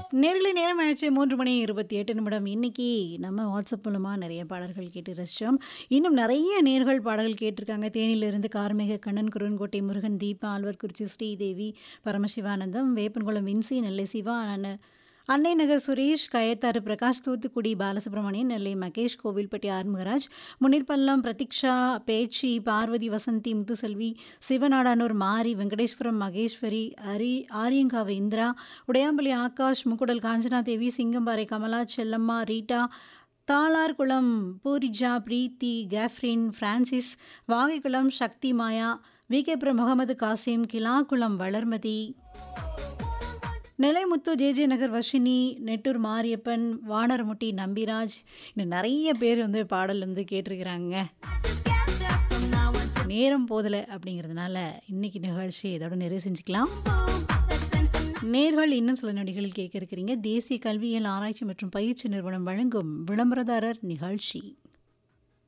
நேரில் நேரம் ஆயிடுச்சு மூன்று மணி இருபத்தி எட்டு நிமிடம் இன்னைக்கு நம்ம வாட்ஸ்அப் மூலமாக நிறைய பாடல்கள் கேட்டு ரசித்தோம் இன்னும் நிறைய நேர்கள் பாடல்கள் கேட்டிருக்காங்க தேனியிலிருந்து கார்மேக கண்ணன் குருன்கோட்டை முருகன் தீபா ஆழ்வார்குறிச்சி ஸ்ரீதேவி பரமசிவானந்தம் வேப்பன்குளம் வின்சி நெல்லை சிவா அண்ண- அன்னை நகர் சுரேஷ் கயத்தாறு பிரகாஷ் தூத்துக்குடி பாலசுப்ரமணியன் நெல்லை மகேஷ் கோவில்பட்டி ஆர்முகராஜ் முனிர்பல்லம் பிரதீக்ஷா பேச்சி Parvati Vasanthi Muthuselvi Sivanadanur Mari Venkateswaram Maheswari Ari Aryankavu Indira Udaiyampalli Akash Mukkudal Kanchana Devi Singamparai Kamala Chellamma Rita Thalarkulam Poorija Preethi Kefrin Francis Vagaikulam Sakthi Maya VK Puram Mohammed Kasim Kilakulam Valarmathi Nilaimuthu JJ Nagar Vashini Nettur Mariyappan Vanaramutti Nambiraj இன்னும் நிறைய பேர் வந்து பாடல் வந்து கேட்டிருக்கிறாங்க நேரம் போதலை அப்படிங்கிறதுனால இன்னைக்கு நிகழ்ச்சி இதோட நிறைவு செஞ்சுக்கலாம் நேர்கள் இன்னும் சில நொடிகள் கேட்க இருக்கிறீங்க தேசிய கல்வியியல் ஆராய்ச்சி மற்றும் பயிற்சி நிறுவனம் வழங்கும் விளம்பரதாரர் நிகழ்ச்சி